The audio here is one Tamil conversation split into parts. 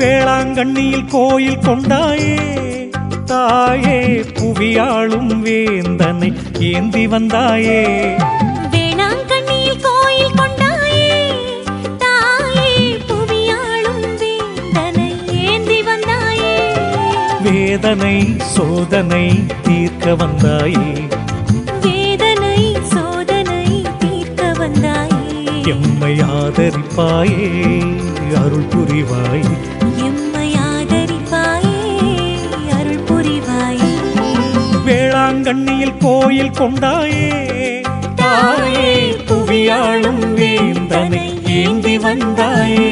வேளாங்கண்ணியில் கோயில் கொண்டாயே தாயே புவியாளும் வேந்தனை ஏந்தி வந்தாயே வேளாங்கண்ணியில் கோயில் கொண்டாயே தாயே புவியாளும் வேந்தனை ஏந்தி வந்தாயே வேதனை சோதனை தீர்க்க வந்தாயே வேதனை சோதனை தீர்க்க வந்தாயே எம்மை ஆதரிப்பாயே அருள் புரிவாயே எம்மை ஆதரிப்பாயே அருள் புரிவாயே வேளாங்கண்ணியில் கோயில் கொண்டாயே தாயே புவியாளும் வேந்தனை ஏந்தி வந்தாயே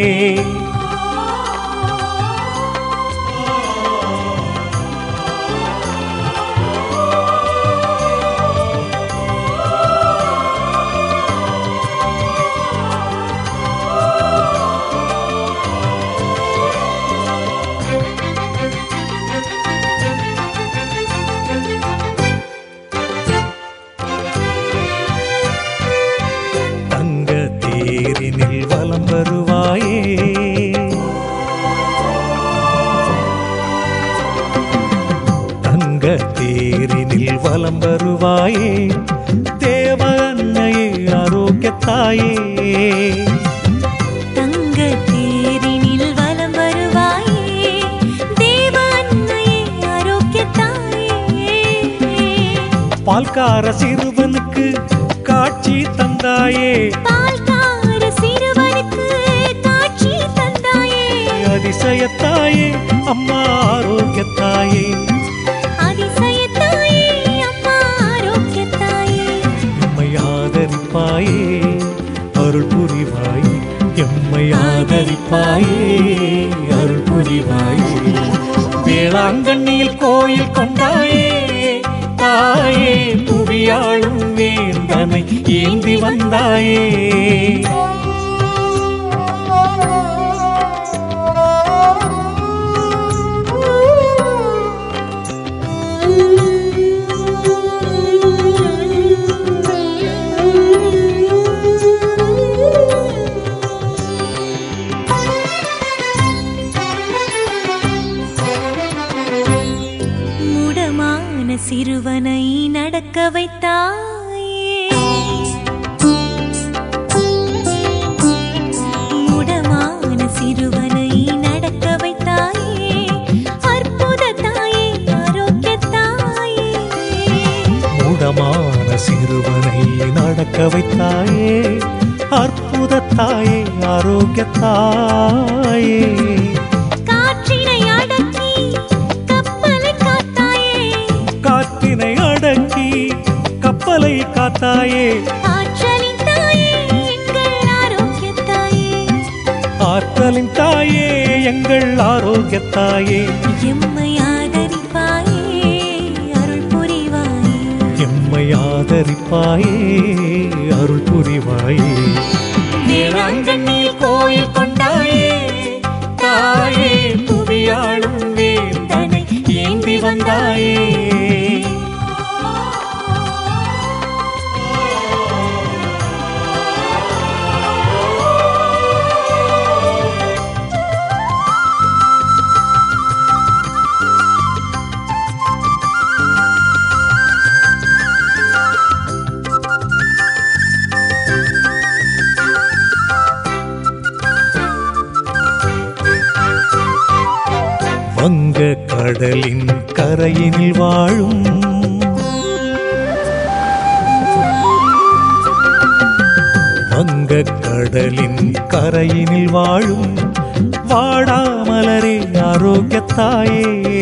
தங்க தேரினில் வலம் வருவாயே தங்க தேரினில் வலம் வருவாயே தேவ அன்னையே ஆரோக்கியத்தாயே தங்க தேரினில் வலம் வருவாயே தேவ அன்னையே ஆரோக்கியத்தாயே பால்கார சிறுவனுக்கு காட்சி தந்தாயே பால்கார சிறுவனுக்கு காட்சி தந்தாயே அதிசயத்தாயே அம்மா ஆரோக்கியத்தாயே அதிசயத்தாயே அம்மா ஆரோக்கியத்தாயே எம்மை ஆதரிப்பாயே அருள் புரிவாயே எம்மை ஆதரிப்பாயே அருள் புரிவாயே வேளாங்கண்ணியில் கோயில் கொண்டாயே தாயே புவியாளும் வேந்தனை ஏந்தி வந்தாயே முடமான சிறுவனை நடக்க வைத்தாயே முடமான சிறுவனை நடக்க வைத்தாயே அற்புத தாயே ஆரோக்கியத்தாயே மூடமான சிறுவனை நடக்க வைத்தாயே அற்புத தாயே ஆரோக்கியத்தாயே காற்றினை அடக்கி கப்பலை காத்தாயே காற்றினை அடக்கி கப்பலை காத்தாயே ஆற்றலின் தாயே எங்கள் ஆரோக்கியத்தாயே ஆற்றலின் தாயே எங்கள் ஆரோக்கியத்தாயே எம்மை ஆதரிப்பாயே அருள் புரிவாயே எம்மை ஆதரிப்பாயே அருள் புரிவாயே வேளாங்கண்ணியில் கோயில் கொண்டாயே தாயே புவியாளும் வேந்தனை ஏந்தி வந்தாயே வங்க கடலின் கரையினில் வாழும் வங்க கடலின் கரையினில் வாழும் வாடாமலரே ஆரோக்கியத்தாயே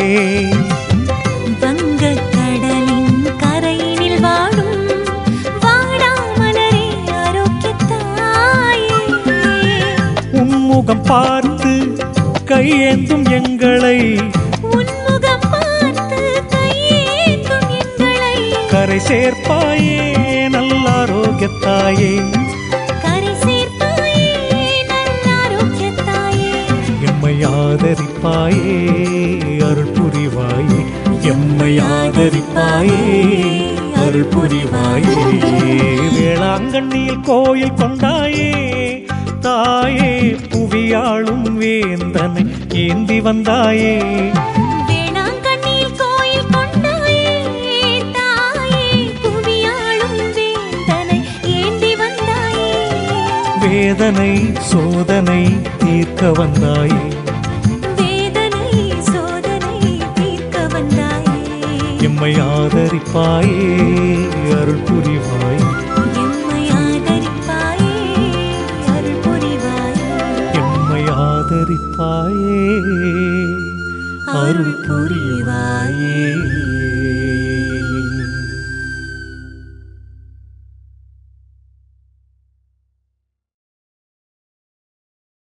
வங்க கடலின் கரையினில் வாடும் வாடாமலரே ஆரோக்கியத்தாயே உன்முகம் பார்த்து கையேந்தும் எங்களை உன்முகம் பார்த்து கையேந்தும் எங்களை கரை சேர்ப்பாயே நல்ல ஆரோக்கியத்தாயே கரை சேர்ப்பாயே நல்ல ஆரோக்கியத்தாயே எம்மை ஆதரிப்பாயே அருள் புரிவாயே எம்மை ஆதரிப்பாயே அருள் புரிவாயே வேளாங்கண்ணியில் கோயில் கொண்டாயே தாயே புவியாளும் வேந்தனை ஏந்தி வந்தாயே வேளாங்கண்ணியில் கோயில் கொண்டாயே தாயே புவியாளும் வேந்தனை ஏந்தி வந்தாயே வேதனை சோதனை தீர்க்க வந்தாயே வேதனை சோதனை தீர்க்க வந்தாயே எம்மை ஆதரிப்பாயே அருள் புரிவாய் எம்மை ஆதரிப்பாயே அருள் புரிவாயே எம்மை ஆதரிப்பாயே அருள் புரிவாயே